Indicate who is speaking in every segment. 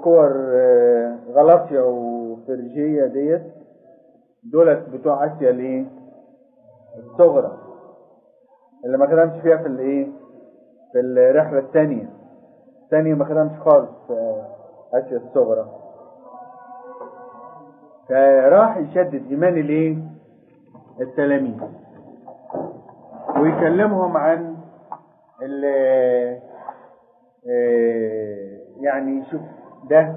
Speaker 1: الكور آه، غلاطيا وفرجية ديت دولت بتوع اسيا الايه الصغرى اللي ما خدمش فيها في الايه في الرحلة الثانية الثانية ما خدمش خالص في آه، اسيا الصغرى فراح يشدد ايمان الايه التلاميذ ويكلمهم عن ال آه، يعني شوف ده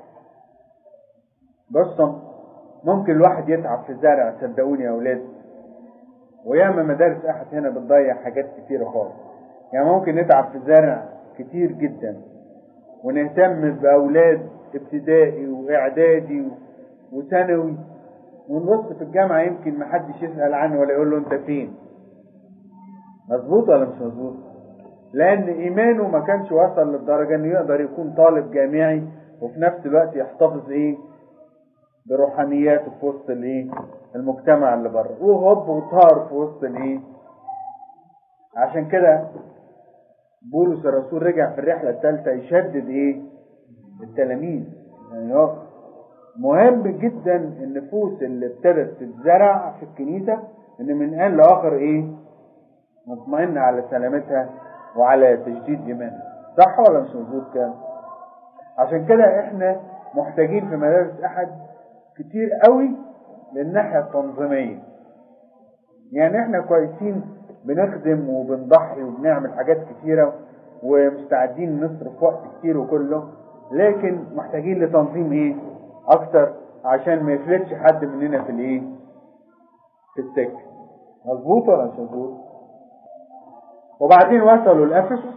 Speaker 1: بصوا ممكن الواحد يتعب في الزرع صدقوني يا اولاد وياما مدارس احد هنا بتضيع حاجات كتيرة خالص يعني ممكن نتعب في الزرع كتير جدا ونهتم باولاد ابتدائي واعدادي وثانوي ونبص في الجامعة يمكن محدش يسأل عنه ولا يقول له انت فين مظبوط ولا مش مظبوط لان ايمانه ما كانش وصل للدرجة انه يقدر يكون طالب جامعي وفي نفس الوقت يحتفظ ايه بروحانياته في وسط الايه المجتمع اللي بره وهوب وطار في وسط الايه عشان كده بولس الرسول رجع في الرحلة الثالثة يشدد ايه التلاميذ يعني هو مهم جدا النفوس اللي ابتدت تتزرع في الكنيسة ان من آن لآخر ايه مطمئنة على سلامتها وعلى تجديد ايمانها صح ولا مش مظبوط كده عشان كده احنا محتاجين في مدارس احد كتير قوي للناحية التنظيمية يعني احنا كويسين بنخدم وبنضحي وبنعمل حاجات كتيرة ومستعدين نصرف وقت كتير وكله لكن محتاجين لتنظيم ايه اكتر عشان ما يفلتش حد مننا في الايه في السكة مظبوط ولا مش مظبوط وبعدين وصلوا لافسس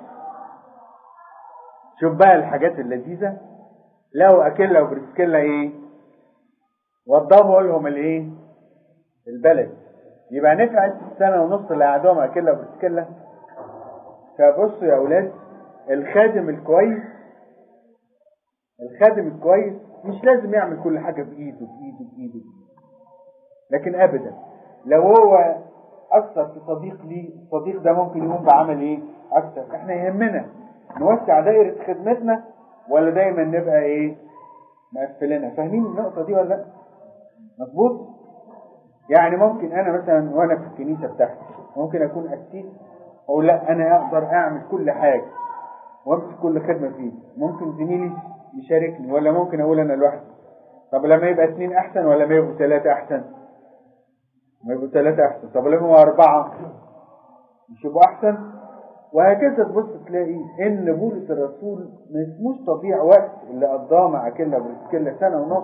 Speaker 1: شوف بقى الحاجات اللذيذة لقوا اكيلا وبرسكيلا ايه وضبوا لهم الايه البلد يبقى نفعت السنة ونص اللي قعدوهم اكيلا وبرسكيلا فبصوا يا اولاد الخادم الكويس الخادم الكويس مش لازم يعمل كل حاجة بإيده بإيده بإيده لكن أبدا لو هو أكثر في صديق ليه الصديق ده ممكن يقوم بعمل إيه أكثر إحنا يهمنا نوسع دائرة خدمتنا ولا دايما نبقى إيه مقفلينها فاهمين النقطة دي ولا لا مظبوط يعني ممكن أنا مثلا وأنا في الكنيسة بتاعتي ممكن أكون أسيس أقول لا أنا أقدر أعمل كل حاجة وامسك كل خدمة فيه ممكن زميلي يشاركني ولا ممكن اقول انا لوحدي طب لما يبقى اثنين احسن ولا ما يبقوا ثلاثة احسن ما يبقوا ثلاثة احسن طب لما يبقوا اربعة مش يبقوا احسن وهكذا تبص تلاقي ان بولس الرسول ما اسموش تضييع وقت اللي قضاه مع كلا برسكيلا سنة ونص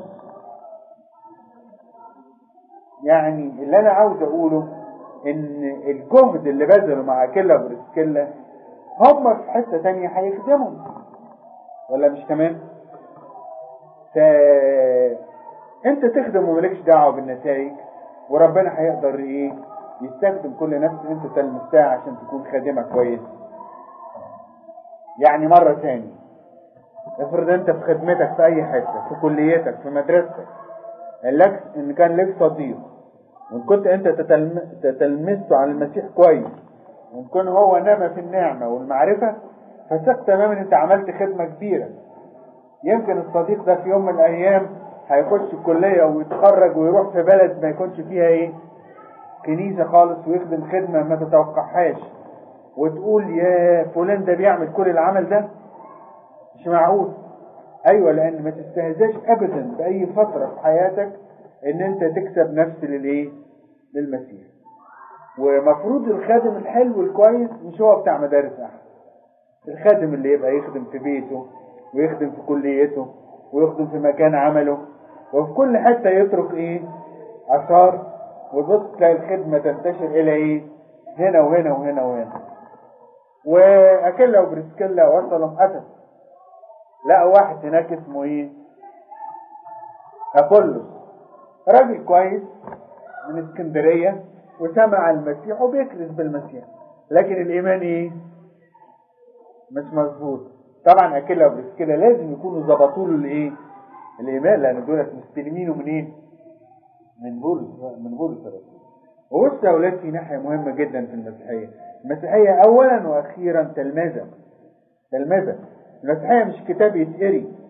Speaker 1: يعني اللي انا عاوز اقوله ان الجهد اللي بذله مع كلا برسكيلا هم في حتة تانية هيخدمهم ولا مش تمام ف... انت تخدم ومالكش دعوة بالنتائج وربنا هيقدر ايه يستخدم كل نفس انت تلمستها عشان تكون خادمة كويس يعني مرة تاني افرض انت في خدمتك في اي حتة في كليتك في مدرستك لك ان كان لك صديق وان كنت انت تتلم... تتلمسه على المسيح كويس وان كان هو نما في النعمة والمعرفة فثق تماما انت عملت خدمة كبيرة يمكن الصديق ده في يوم من الايام هيخش الكلية ويتخرج ويروح في بلد ما يكونش فيها ايه كنيسة خالص ويخدم خدمة ما تتوقعهاش وتقول يا فلان ده بيعمل كل العمل ده مش معقول ايوه لان ما تستهزاش ابدا باي فترة في حياتك ان انت تكسب نفس للايه للمسيح ومفروض الخادم الحلو الكويس مش هو بتاع مدارس احد الخادم اللي يبقى يخدم في بيته ويخدم في كليته ويخدم في مكان عمله وفي كل حتة يترك ايه اثار وتبص تلاقي الخدمة تنتشر الى ايه هنا وهنا وهنا وهنا واكيلا وبرسكيلا وصلوا اسد لقوا واحد هناك اسمه ايه ابولس راجل كويس من اسكندرية وسمع المسيح وبيكرز بالمسيح لكن الايمان ايه مش مظبوط طبعا اكيلا وبرسكيلا لازم يكونوا ظبطوا له الايه الايمان لان دولت مستلمينه من ايه من بولس من بولس الرسول وبص يا اولاد في ناحيه مهمه جدا في المسيحيه المسيحيه اولا واخيرا تلمذه تلمذه المسيحيه مش كتاب يتقري